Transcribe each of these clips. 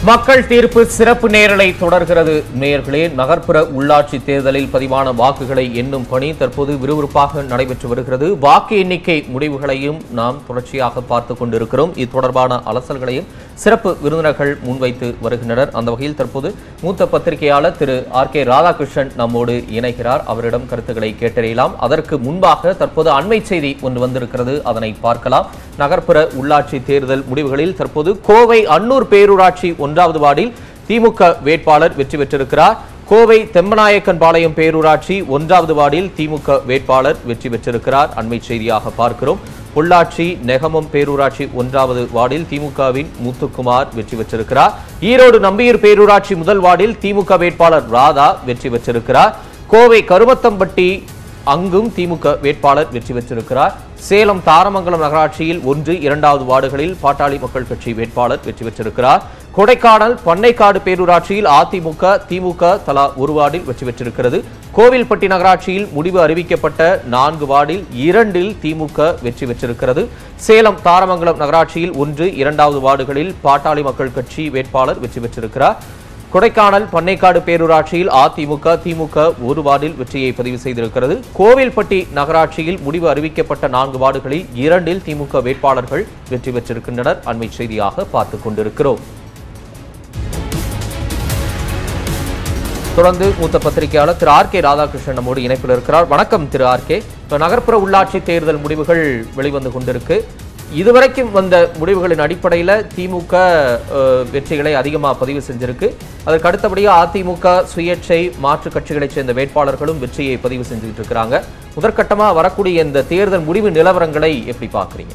மக்கள் தீர்ப்பு சிறப்பு நேரலை தொடர்கிறது நேயர்களே நகர்ப்புற உள்ளாட்சி தேர்தலில் பதிவான வாக்குகளை எண்ணும் பணி தற்போது விறுவிறுப்பாக நடைபெற்று வருகிறது வாக்கு எண்ணிக்கை முடிவுகளையும் நாம் தொடர்ச்சியாக பார்த்து கொண்டிருக்கிறோம் இது தொடர்பான அலசல்களையும் சிறப்பு விருந்தினர்கள் முன்வைத்து வருகின்றனர் அந்த வகையில் தற்போது மூத்த பத்திரிகையாளர் திரு ஆர் கே ராதாகிருஷ்ணன் நம்மோடு இணைகிறார் அவரிடம் கருத்துக்களை கேட்டறியலாம் அதற்கு முன்பாக தற்போது அண்மை செய்தி ஒன்று வந்திருக்கிறது அதனை பார்க்கலாம் நகர்ப்புற உள்ளாட்சி தேர்தல் முடிவுகளில் தற்போது கோவை அன்னூர் பேரூராட்சி ஒன்றாவது வார்டில் திமுக வேட்பாளர் வெற்றி பெற்றிருக்கிறார் கோவை தெம்மநாயக்கன் பாளையம் பேரூராட்சி ஒன்றாவது வார்டில் திமுக வேட்பாளர் வெற்றி பெற்றிருக்கிறார் அண்மை செய்தியாக பார்க்கிறோம் பொள்ளாச்சி நெகமம் பேரூராட்சி ஒன்றாவது வார்டில் திமுகவின் முத்துக்குமார் வெற்றி பெற்றிருக்கிறார் ஈரோடு நம்பியூர் பேரூராட்சி முதல் வார்டில் திமுக வேட்பாளர் ராதா வெற்றி பெற்றிருக்கிறார் கோவை கருமத்தம்பட்டி அங்கும் திமுக வேட்பாளர் வெற்றி பெற்றிருக்கிறார் சேலம் தாரமங்கலம் நகராட்சியில் ஒன்று இரண்டாவது வார்டுகளில் பாட்டாளி மக்கள் கட்சி வேட்பாளர் வெற்றி பெற்றிருக்கிறார் கொடைக்கானல் பண்ணைக்காடு பேரூராட்சியில் அதிமுக திமுக தலா ஒரு வார்டில் வெற்றி பெற்றிருக்கிறது கோவில்பட்டி நகராட்சியில் முடிவு அறிவிக்கப்பட்ட நான்கு வார்டில் இரண்டில் திமுக வெற்றி பெற்றிருக்கிறது சேலம் தாரமங்கலம் நகராட்சியில் ஒன்று இரண்டாவது வார்டுகளில் பாட்டாளி மக்கள் கட்சி வேட்பாளர் வெற்றி பெற்றிருக்கிறார் கொடைக்கானல் பண்ணைக்காடு பேரூராட்சியில் அதிமுக திமுக ஒரு வார்டில் வெற்றியை பதிவு செய்திருக்கிறது கோவில்பட்டி நகராட்சியில் முடிவு அறிவிக்கப்பட்ட நான்கு வார்டுகளில் இரண்டில் திமுக வேட்பாளர்கள் வெற்றி பெற்றிருக்கின்றனர் அண்மை செய்தியாக பார்த்துக் கொண்டிருக்கிறோம் தொடர்ந்து மூத்த பத்திரிகையாளர் திரு ஆர் கே ராதாகிருஷ்ணன் நம்மோடு இணைப்பில் இருக்கிறார் வணக்கம் திரு ஆர் கே இப்போ நகர்ப்புற உள்ளாட்சி தேர்தல் முடிவுகள் வெளிவந்து கொண்டிருக்கு இதுவரைக்கும் வந்த முடிவுகளின் அடிப்படையில் திமுக அஹ், வெற்றிகளை அதிகமாக பதிவு செஞ்சிருக்கு அதற்கு அடுத்தபடியாக அதிமுக சுயேட்சை மாற்றுக் கட்சிகளைச் சேர்ந்த வேட்பாளர்களும் வெற்றியை பதிவு செஞ்சுட்டு இருக்கிறாங்க முதற்கட்டமாக வரக்கூடிய இந்த தேர்தல் முடிவு நிலவரங்களை எப்படி பார்க்குறீங்க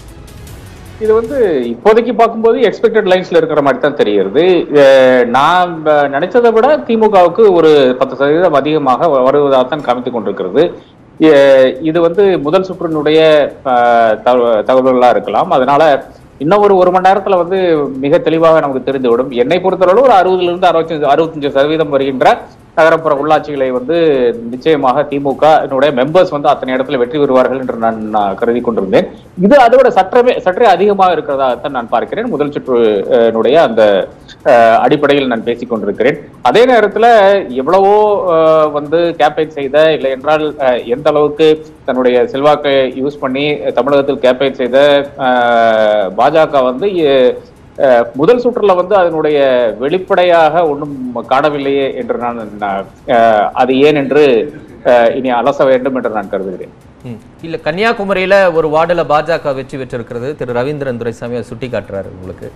இது வந்து இப்போதைக்கு பார்க்கும்போது எக்ஸ்பெக்டட் லைன்ஸ்ல இருக்கிற மாதிரி தான் தெரியுது அஹ் நான் ப- நினைச்சதை விட திமுகவுக்கு ஒரு பத்து சதவீதம் அதிகமாக வ- வருவதாக தான் காமித்துக் கொண்டிருக்கிறது எ- இது வந்து முதல் சுற்றினுடைய அஹ், தகவ- தகவல்களா இருக்கலாம் அதனால இன்னும் ஒரு ஒரு மணி நேரத்துல வந்து மிக தெளிவாக நமக்கு தெரிந்துவிடும் என்னை பொறுத்தளவு ஒரு அறுபதுல இருந்து அறுபத்தஞ்சு அறுபத்தஞ்சு சதவீதம் வருகின்ற நகரப்புற உள்ளாட்சிகளை வந்து நிச்சயமாக திமுக என்னுடைய மெம்பர்ஸ் வந்து அத்தனை இடத்துல வெற்றி பெறுவார்கள் என்று நான் நான் கருதி கொண்டிருந்தேன் இது அதோட சற்றவே சற்றே அதிகமாக இருக்கிறதாகத்தான் நான் பார்க்கிறேன் முதல் சுற்று அஹ், னுடைய அந்த அஹ், அடிப்படையில் நான் பேசிக் கொண்டிருக்கிறேன் அதே நேரத்துல எவ்வளவோ அஹ், வந்து கேம்பெயின் செய்த இல்லை என்றால் அஹ், எந்த அளவுக்கு தன்னுடைய செல்வாக்கை யூஸ் பண்ணி தமிழகத்தில் கேம்பெயின் செய்த அஹ், பாஜக வந்து எ- அஹ், முதல் சுற்றுல வந்து அதனுடைய வெளிப்படையாக ஒன்றும் காணவில்லையே என்று நான் நான், அஹ், அது ஏன் என்று அஹ், இனி அலச வேண்டும் என்று நான் கருதுகிறேன் ம். இல்ல கன்னியாகுமரியில ஒரு வார்டுல பாஜக வெற்றி பெற்றிருக்கிறது திரு ரவீந்திரன் துரைசாமி அதை சுட்டி காட்டுறாரு உங்களுக்கு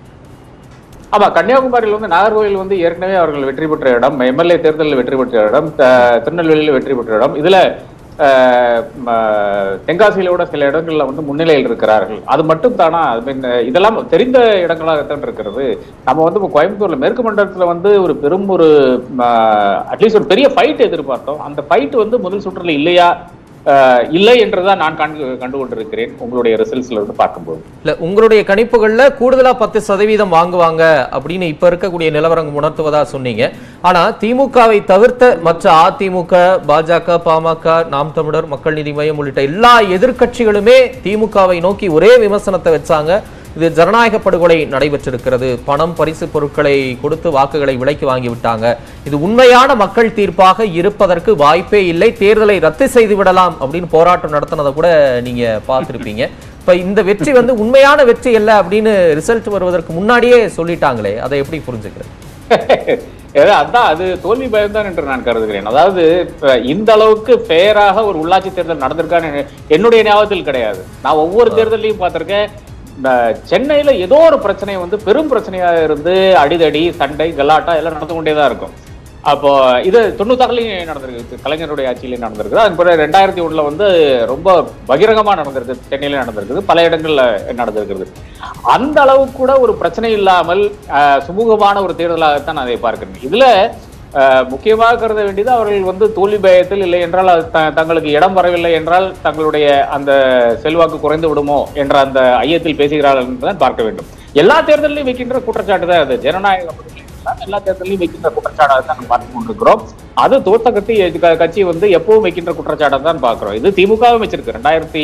ஆமா கன்னியாகுமரியில் வந்து நாகர்கோவில் வந்து ஏற்கனவே அவர்கள் வெற்றி பெற்ற இடம் எம்எல்ஏ தேர்தலில் வெற்றி பெற்ற இடம் த- திருநெல்வேலியில் வெற்றி பெற்ற இடம் இதுல அஹ், ம, தென்காசியிலோட சில இடங்கள்ல வந்து முன்னிலையில் இருக்கிறார்கள் அது மட்டும் தானா I mean, இதெல்லாம் தெரிந்த இடங்களாகத்தான் இருக்கிறது நம்ம வந்து இப்போ கோயம்புத்தூர்ல மேற்கு மண்டலத்துல வந்து ஒரு பெரும் ஒரு அட்லீஸ்ட் ஒரு பெரிய ஃபைட் எதிர்பார்த்தோம் அந்த ஃபைட் வந்து முதல் சுற்றுல இல்லையா அஹ், இல்லை என்றுதான் நான் கண்டு கண்டு கொண்டிருக்கிறேன் உங்களுடைய ரிசல்ட்ஸ்ல இருந்து பார்க்கும்போது இல்ல உங்களுடைய கணிப்புகள்ல கூடுதலா பத்து சதவீதம் வாங்குவாங்க அப்படின்னு இப்ப இருக்கக்கூடிய நிலவரம் உணர்த்துவதா சொன்னீங்க ஆனா திமுகவை தவிர்த்த மற்ற அதிமுக பாஜக பாமக நாம் தமிழர் மக்கள் நீதி மையம் உள்ளிட்ட எல்லா எதிர்க்கட்சிகளுமே திமுகவை நோக்கி ஒரே விமர்சனத்தை வச்சாங்க இது ஜனநாயக படுகொலை நடைபெற்றிருக்கிறது பணம் பரிசு பொருட்களை கொடுத்து வாக்குகளை விலைக்கு வாங்கி விட்டாங்க இது உண்மையான மக்கள் தீர்ப்பாக இருப்பதற்கு வாய்ப்பே இல்லை தேர்தலை ரத்து செய்து விடலாம் அப்படின்னு போராட்டம் நடத்தினதை கூட நீங்க பார்த்திருப்பீங்க இப்ப இந்த வெற்றி வந்து உண்மையான வெற்றி அல்ல அப்படின்னு ரிசல்ட் வருவதற்கு முன்னாடியே சொல்லிட்டாங்களே அதை எப்படி புரிஞ்சுக்கிறது ஏதோ அதான் அது தோல்வி பயம்தான் என்று நான் கருதுகிறேன் அதாவது இப்ப இந்த அளவுக்கு ஃபேராக ஒரு உள்ளாட்சி தேர்தல் நடந்திருக்கான்னு என்னுடைய ஞாபகத்தில் கிடையாது நான் ஒவ்வொரு தேர்தலையும் பார்த்திருக்கேன் இந்த சென்னையில ஏதோ ஒரு பிரச்சனை வந்து பெரும் பிரச்சனையா இருந்து அடிதடி சண்டை கலாட்டா எல்லாம் நடந்து கொண்டே தான் இருக்கும் அப்போ இது தொண்ணூத்தாறுலையும் நடந்திருக்கு கலைஞருடைய ஆட்சியிலையும் நடந்திருக்கு அதுக்கு பிறகு ரெண்டாயிரத்தி ஒண்ணுல வந்து ரொம்ப பகிரங்கமா நடந்திருக்கு சென்னையில நடந்திருக்குது பல இடங்கள்ல நடந்திருக்கிறது அந்த அளவுக்கு கூட ஒரு பிரச்சனை இல்லாமல் அஹ், சுமூகமான ஒரு தேர்தலாகத்தான் நான் அதை பார்க்கிறேன் இதுல அஹ், முக்கியமாக கருத வேண்டியது அவர்கள் வந்து தோல்வி பயத்தில் இல்லை என்றால் அது த- தங்களுக்கு இடம் வரவில்லை என்றால் தங்களுடைய அந்த செல்வாக்கு குறைந்து விடுமோ என்ற அந்த ஐயத்தில் பேசுகிறார்கள் என்றுதான் பார்க்க வேண்டும் எல்லா தேர்தலிலும் வைக்கின்ற குற்றச்சாட்டு தான் அது ஜனநாயக முறையில் எல்லாம் எல்லா தேர்தலையும் வைக்கின்ற குற்றச்சாட்டாக தான் நம்ம பார்த்து கொண்டிருக்கிறோம் அது தோத்த கட்சி க- கட்சி வந்து எப்பவும் வைக்கின்ற குற்றச்சாட்டை தான் பார்க்கிறோம் இது திமுகவும் வச்சிருக்கு ரெண்டாயிரத்தி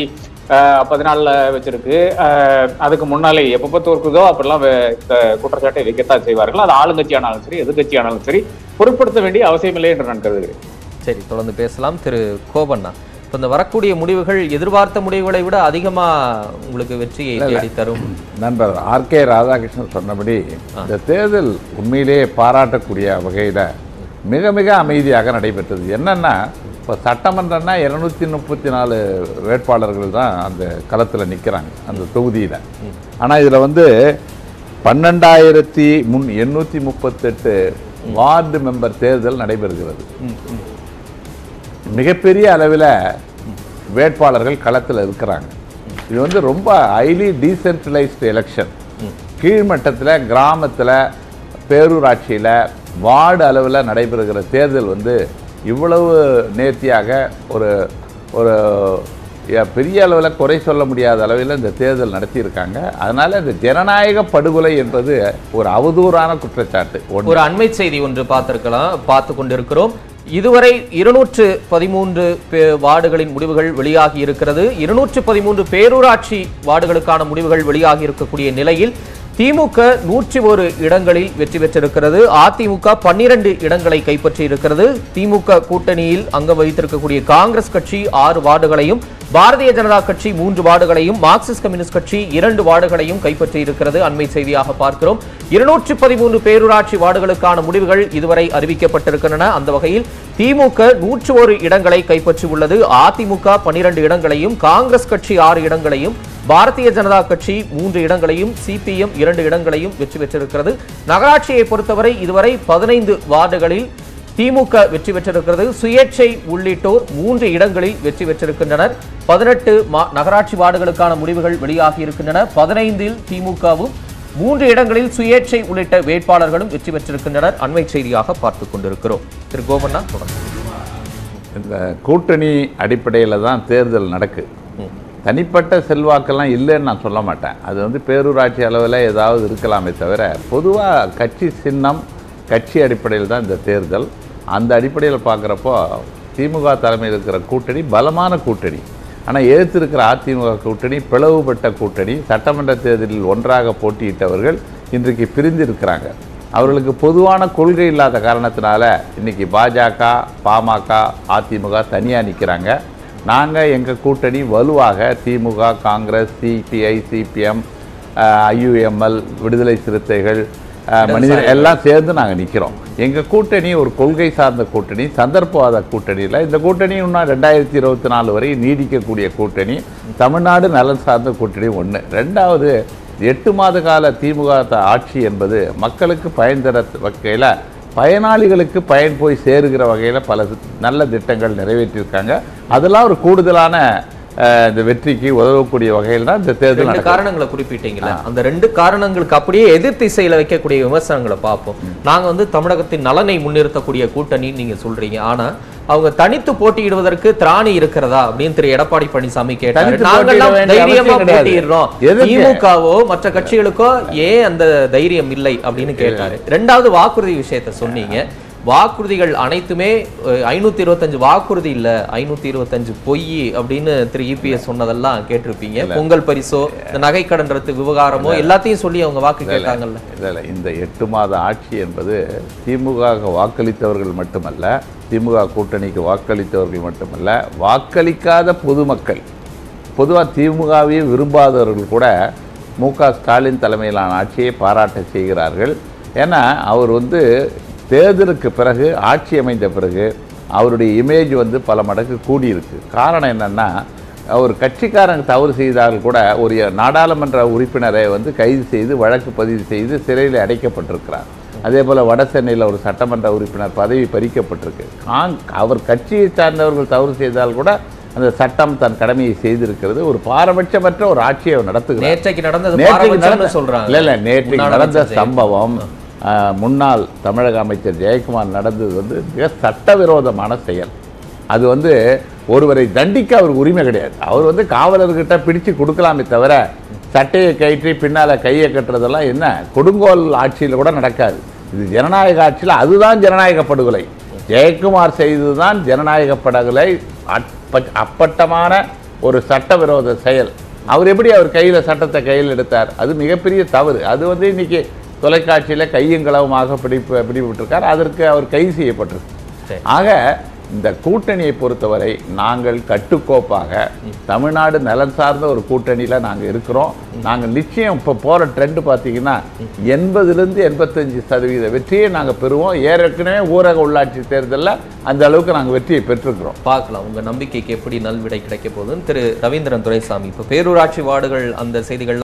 அஹ், பதினாலுல வச்சிருக்கு அஹ், அதுக்கு முன்னாலே எப்பப்போ தோற்குதோ அப்பெல்லாம் வே- இந்த குற்றச்சாட்டை வைக்கத்தான் செய்வார்கள் அது ஆளுங்கட்சி ஆனாலும் சரி எதிர்கட்சி ஆனாலும் சரி பொருட்படுத்த வேண்டிய அவசியமில்லை என்று நான் கருதுகிறேன் சரி தொடர்ந்து பேசலாம் திரு கோபண்ணா இப்போ இந்த வரக்கூடிய முடிவுகள் எதிர்பார்த்த முடிவுகளை விட அதிகமா உங்களுக்கு வெற்றியை தேடி தரும் நண்பர் ஆர்கே ராதாகிருஷ்ணன் சொன்னபடி இந்த தேர்தல் உண்மையிலேயே பாராட்டக்கூடிய வகையில் மிக மிக அமைதியாக நடைபெற்றது என்னன்னா இப்போ சட்டமன்றம்னா இருநூத்தி முப்பத்தி நாலு வேட்பாளர்கள் தான் அந்த களத்தில் நிற்கிறாங்க அந்த தொகுதியில் ஆனால் இதில் வந்து பன்னெண்டாயிரத்தி முன் எண்ணூற்றி முப்பத்தெட்டு வார்டு மெம்பர் தேர்தல் நடைபெறுகிறது ம், ம். மிகப்பெரிய அளவில் வேட்பாளர்கள் களத்தில் இருக்கிறாங்க இது வந்து ரொம்ப ஹைலி டீசென்ட்ரலைஸ்டு எலெக்ஷன் கீழ்மட்டத்தில் கிராமத்தில் பேரூராட்சியில் வார்டு அளவில் நடைபெறுகிற தேர்தல் வந்து இவ்வளவு நேர்த்தியாக ஒரு ஒரு எ- பெரிய அளவில் குறை சொல்ல முடியாத அளவில் இந்த தேர்தல் நடத்தியிருக்காங்க அதனால் இந்த ஜனநாயக படுகொலை என்பது ஒரு அவதூறான குற்றச்சாட்டு ஒன்று ஒரு அண்மை செய்தி ஒன்று பார்த்திருக்கலாம் பார்த்து கொண்டிருக்கிறோம் இதுவரை இருநூற்று பதிமூன்று வார்டுகளின் முடிவுகள் வெளியாகி இருக்கிறது இருநூற்று பதிமூன்று பேரூராட்சி வார்டுகளுக்கான முடிவுகள் வெளியாகி இருக்கக்கூடிய நிலையில் திமுக நூற்றி ஒரு இடங்களில் வெற்றி பெற்றிருக்கிறது அதிமுக பன்னிரண்டு இடங்களை கைப்பற்றி இருக்கிறது திமுக கூட்டணியில் அங்கம் வகித்திருக்கக்கூடிய காங்கிரஸ் கட்சி ஆறு வார்டுகளையும் பாரதிய ஜனதா கட்சி மூன்று வார்டுகளையும் மார்க்சிஸ்ட் கம்யூனிஸ்ட் கட்சி இரண்டு வார்டுகளையும் கைப்பற்றி இருக்கிறது அண்மை செய்தியாக பார்க்கிறோம் இருநூற்றி பதிமூன்று பேரூராட்சி வார்டுகளுக்கான முடிவுகள் இதுவரை அறிவிக்கப்பட்டிருக்கின்றன அந்த வகையில் திமுக நூற்று ஒரு இடங்களை கைப்பற்றி உள்ளது அதிமுக பனிரெண்டு இடங்களையும் காங்கிரஸ் கட்சி ஆறு இடங்களையும் பாரதிய ஜனதா கட்சி மூன்று இடங்களையும் சிபிஎம் இரண்டு இடங்களையும் வெற்றி பெற்றிருக்கிறது நகராட்சியை பொறுத்தவரை இதுவரை பதினைந்து வார்டுகளில் திமுக வெற்றி பெற்றிருக்கிறது சுயேட்சை உள்ளிட்டோர் மூன்று இடங்களில் வெற்றி பெற்றிருக்கின்றனர் பதினெட்டு நகராட்சி வார்டுகளுக்கான முடிவுகள் வெளியாகி இருக்கின்றன பதினைந்தில் திமுகவும் மூன்று இடங்களில் சுயேட்சை உள்ளிட்ட வேட்பாளர்களும் வெற்றி பெற்றிருக்கின்றனர் அண்மை செய்தியாக பார்த்துக் கொண்டிருக்கிறோம் திரு கோபண்ணா தொடர்ந்து இந்த கூட்டணி அடிப்படையில் தான் தேர்தல் நடக்கு தனிப்பட்ட செல்வாக்கெல்லாம் இல்லைன்னு நான் சொல்ல மாட்டேன் அது வந்து பேரூராட்சி அளவில் ஏதாவது இருக்கலாமே தவிர பொதுவாக கட்சி சின்னம் கட்சி அடிப்படையில் தான் இந்த தேர்தல் அந்த அடிப்படையில் பார்க்குறப்போ திமுக தலைமையில் இருக்கிற கூட்டணி பலமான கூட்டணி ஆனால் எதிர்த்து இருக்கிற அதிமுக கூட்டணி பிளவுபட்ட கூட்டணி சட்டமன்ற தேர்தலில் ஒன்றாக போட்டியிட்டவர்கள் இன்றைக்கு பிரிந்து இருக்கிறாங்க அவர்களுக்கு பொதுவான கொள்கை இல்லாத காரணத்தினால இன்னைக்கு பாஜக பாமக அதிமுக தனியாக நிற்கிறாங்க நாங்கள் எங்கள் கூட்டணி வலுவாக DMK Congress CPI CPM IUML Viduthalai Chiruthaigal அஹ், மனிதர் எல்லாம் சேர்ந்து நாங்கள் நிற்கிறோம் எங்கள் கூட்டணி ஒரு கொள்கை சார்ந்த கூட்டணி சந்தர்ப்பவாத கூட்டணியில் இந்த கூட்டணி இன்னும் ரெண்டாயிரத்தி இருபத்தி நாலு வரை நீடிக்கக்கூடிய கூட்டணி தமிழ்நாடு நலன் சார்ந்த கூட்டணி ஒன்று ரெண்டாவது எட்டு மாத கால திமுக த- ஆட்சி என்பது மக்களுக்கு பயன் தர வகையில் பயனாளிகளுக்கு பயன் போய் சேருகிற வகையில் பல தி- நல்ல திட்டங்கள் நிறைவேற்றியிருக்காங்க அதெல்லாம் ஒரு கூடுதலான அஹ், இந்த வெற்றிக்கு உதவக்கூடிய வகையில் தான் இந்த தேர்தல் ரெண்டு நடக்குது. காரணங்களை குறிப்பிட்டீங்கல்ல அந்த ரெண்டு காரணங்களுக்கு அப்படியே எதிர் திசையில வைக்கக்கூடிய விமர்சனங்களை பார்ப்போம் நாங்க வந்து தமிழகத்தின் நலனை முன்னிறுத்தக்கூடிய கூட்டணி நீங்க சொல்றீங்க ஆனா அவங்க தனித்து போட்டியிடுவதற்கு திராணி இருக்கிறதா அப்படின்னு திரு எடப்பாடி பழனிசாமி கேட்டாரு தனித்து நாங்கெல்லாம் போட்டியிட வேண்டிய தைரியமா அவசியம் கிடையாது. போட்டியிடுறோம் எதுக்கு? திமுகவோ மற்ற கட்சிகளுக்கோ ஏன் அந்த தைரியம் இல்லை அப்படின்னு கேட்டாரு ரெண்டாவது வாக்குறுதி விஷயத்த சொன்னீங்க வாக்குறுதிகள் அனைத்துமே ஐநூத்தி இருபத்தஞ்சு வாக்குறுதி இல்ல ஐநூத்தி இருபத்தஞ்சு பொய் அப்படின்னு திரு இபிஎஸ் சொன்னதெல்லாம் கேட்டிருப்பீங்க பொங்கல் பரிசோ இந்த நகை கடன் ரத்து விவகாரமோ எல்லாத்தையும் சொல்லி அவங்க வாக்கு கேட்டாங்கல்ல இல்லை இல்லை இந்த எட்டு மாத ஆட்சி என்பது திமுக க்கு வாக்களித்தவர்கள் மட்டுமல்ல திமுக கூட்டணிக்கு வாக்களித்தவர்கள் மட்டுமல்ல வாக்களிக்காத பொதுமக்கள் பொதுவாக திமுகவையே விரும்பாதவர்கள் கூட மு க ஸ்டாலின் தலைமையிலான ஆட்சியை பாராட்ட செய்கிறார்கள் ஏன்னா அவர் வந்து தேர்தலுக்கு பிறகு ஆட்சி அமைந்த பிறகு அவருடைய இமேஜ் வந்து பல மடங்கு கூடியிருக்கு காரணம் என்னன்னா அவர் கட்சிக்காரங்க தவறு செய்தால் கூட ஒரு நாடாளுமன்ற உறுப்பினரை வந்து கைது செய்து வழக்கு பதிவு செய்து சிறையில் அடைக்கப்பட்டிருக்கிறார் அதே போல் வட சென்னையில் ஒரு சட்டமன்ற உறுப்பினர் பதவி பறிக்கப்பட்டிருக்கு காங் அவர் கட்சியை சார்ந்தவர்கள் தவறு செய்தால் கூட அந்த சட்டம் தன் கடமையை செய்திருக்கிறது ஒரு பாரபட்சமற்ற ஒரு ஆட்சியை அவர் நடத்துகிறார் நேற்றைக்கு நடந்தது நேற்றைக்கு பாரபட்சம்னு நடந்த- சொல்றாங்க இல்ல இல்ல நேற்றைக்கு முன்னாள் நடந்த அமைச்சர் சம்பவம் ஆஹ், முன்னாள் தமிழக அமைச்சர் ஜெயக்குமார் நடந்தது வந்து மிக சட்டவிரோதமான செயல் அது வந்து ஒருவரை தண்டிக்க அவருக்கு உரிமை கிடையாது அவர் வந்து காவலர்கிட்ட பிடிச்சு கொடுக்கலாமே தவிர சட்டையை கயிற்றி பின்னால கையை கட்டுறதெல்லாம் என்ன கொடுங்கோல் ஆட்சியில் கூட நடக்காது இது ஜனநாயக ஆட்சியில் அதுதான் ஜனநாயக படுகொலை ஜெயக்குமார் செய்ததுதான் ஜனநாயக படுகொலை அற்ப- அப்பட்டமான ஒரு சட்டவிரோத செயல் அவர் எப்படி அவர் கையில் சட்டத்தை கையில் எடுத்தார் அது மிகப்பெரிய தவறு அது வந்து இன்னைக்கு தொலைக்காட்சியில் கையும் களவுமாக பிடிப்பு பிடிபட்டிருக்கார் அதற்கு அவர் கைது செய்யப்பட்டிருக்கு சரி. ஆக இந்த கூட்டணியை பொறுத்தவரை நாங்கள் கட்டுக்கோப்பாக தமிழ்நாடு நலன் சார்ந்த ஒரு கூட்டணியில் நாங்கள் இருக்கிறோம் நாங்கள் நிச்சயம் இப்போ போகிற ட்ரெண்ட் பார்த்தீங்கன்னா எண்பதுலேருந்து எண்பத்தஞ்சு சதவீத வெற்றியை நாங்கள் பெறுவோம் ஏற்கனவே ஊரக உள்ளாட்சி தேர்தலில் அந்த அளவுக்கு நாங்கள் வெற்றியை பெற்றிருக்கிறோம் பார்க்கலாம் உங்க நம்பிக்கைக்கு எப்படி நல்விடை கிடைக்க போகுதுன்னு திரு ரவீந்திரன் துரைசாமி இப்போ பேரூராட்சி வார்டுகள் அந்த செய்திகள்